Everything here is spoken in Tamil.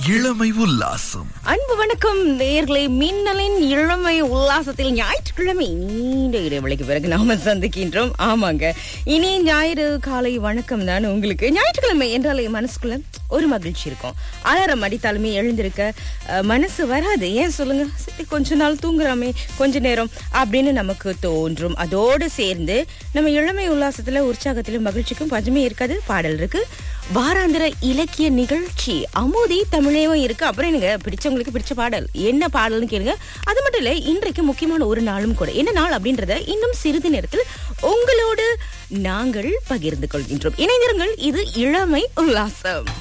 இளமை உல்லாசம் அன்பு வணக்கம் நேயர்களே மின்னலின் இளமை உல்லாசத்தில் ஞாயிற்றுக்கிழமை நீண்ட இடைவெளிக்கு பிறகு நாம சந்திக்கின்றோம் ஆமாங்க இனி ஞாயிறு காலை வணக்கம் தான் உங்களுக்கு ஞாயிற்றுக்கிழமை என்றாலே மனசுக்குள்ள ஒரு மகிழ்ச்சி இருக்கும் அலாரம் அடித்தாலுமே எழுந்திருக்க அஹ், மனசு வராது ஏன் சொல்லுங்க சரி கொஞ்ச நாள் தூங்குறாமே கொஞ்ச நேரம் அப்படின்னு நமக்கு தோன்றும் அதோடு சேர்ந்து நம்ம இளமை உல்லாசத்துல உற்சாகத்திலும் மகிழ்ச்சிக்கும் பஞ்சமே இருக்காது பாடல் இருக்கு வாராந்திர இலக்கிய நிகழ்ச்சி அமுதி தமிழையும் இருக்கு அப்புறம் எனக்கு பிடிச்சவங்களுக்கு பிடிச்ச பாடல் என்ன பாடல்னு கேளுங்க அது மட்டும் இல்ல இன்றைக்கு முக்கியமான ஒரு நாளும் கூட என்ன நாள் அப்படின்றத இன்னும் சிறிது நேரத்தில் உங்களோடு நாங்கள் பகிர்ந்து கொள்கின்றோம் இணைந்திருங்கள் இது இளமை உல்லாசம்